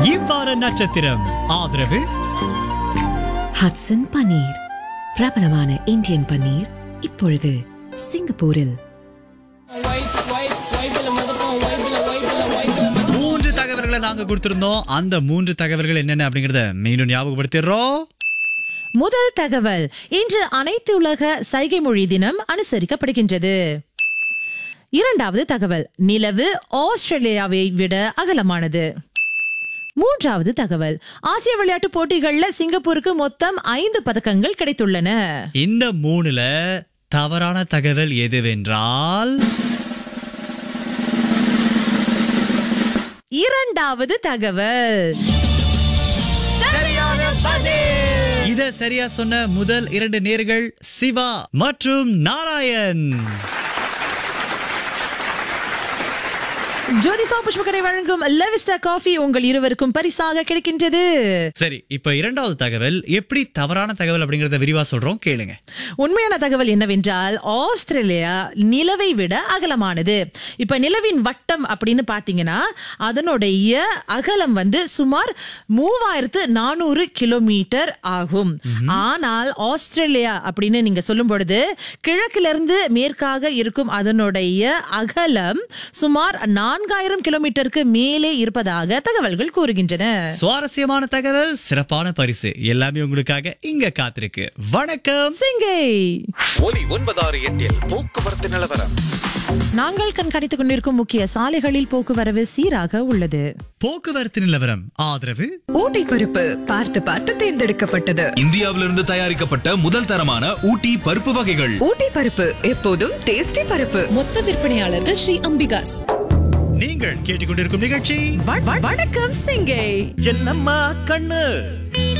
இவ்வார நட்சத்திரம் ஆதரவு ஹட்சன் பன்னீர் பிரபலமான இந்தியன் பன்னீர் இப்பொழுது சிங்கப்பூரில் மூன்று தகவல்களை நாங்க கொடுத்திருந்தோம் அந்த மூன்று தகவல்கள் என்னென்ன அப்படிங்கறத மீண்டும் ஞாபகப்படுத்திடுறோம் முதல் தகவல் இன்று அனைத்து உலக சைகை மொழி தினம் அனுசரிக்கப்படுகின்றது இரண்டாவது தகவல் நிலவு ஆஸ்திரேலியாவை விட அகலமானது மூன்றாவது தகவல் ஆசிய விளையாட்டுப் போட்டிகள்ல சிங்கப்பூருக்கு மொத்தம் ஐந்து பதக்கங்கள் கிடைத்துள்ளன இந்த மூணுல தவறான தகவல் எதுவென்றால் இரண்டாவது தகவல் இத சரியா சொன்ன முதல் இரண்டு நேர்கள் சிவா மற்றும் நாராயண் ஜோதிஸ்தா புஷ்பகரை வழங்கும் லெவிஸ்டா காஃபி உங்கள் இருவருக்கும் பரிசாக கிடைக்கின்றது சரி இப்ப இரண்டாவது தகவல் எப்படி தவறான தகவல் அப்படிங்கறத விரிவா சொல்றோம் கேளுங்க உண்மையான தகவல் என்னவென்றால் ஆஸ்திரேலியா நிலவை விட அகலமானது இப்ப நிலவின் வட்டம் அப்படின்னு பாத்தீங்கன்னா அதனுடைய அகலம் வந்து சுமார் மூவாயிரத்து நானூறு கிலோமீட்டர் ஆகும் ஆனால் ஆஸ்திரேலியா அப்படின்னு நீங்க சொல்லும் பொழுது கிழக்கிலிருந்து மேற்காக இருக்கும் அதனுடைய அகலம் சுமார் நான்காயிரம் கிலோமீட்டருக்கு மேலே இருப்பதாக தகவல்கள் கூறுகின்றன சுவாரஸ்யமான தகவல் சிறப்பான பரிசு எல்லாமே உங்களுக்காக இங்க காத்திருக்கு வணக்கம் சிங்கை ஒலி ஒன்பதாறு எட்டில் போக்குவரத்து நிலவரம் நாங்கள் கண்காணித்துக் கொண்டிருக்கும் முக்கிய சாலைகளில் போக்குவரவு சீராக உள்ளது போக்குவரத்து நிலவரம் ஆதரவு ஊட்டி பருப்பு பார்த்து பார்த்து தேர்ந்தெடுக்கப்பட்டது இந்தியாவிலிருந்து தயாரிக்கப்பட்ட முதல் தரமான ஊட்டி பருப்பு வகைகள் ஊட்டி பருப்பு எப்போதும் டேஸ்டி பருப்பு மொத்த விற்பனையாளர்கள் ஸ்ரீ அம்பிகாஸ் நீங்கள் கேட்டுக்கொண்டிருக்கும் நிகழ்ச்சி வ- வ- வணக்கம் சிங்கை என்னம்மா கண்ணு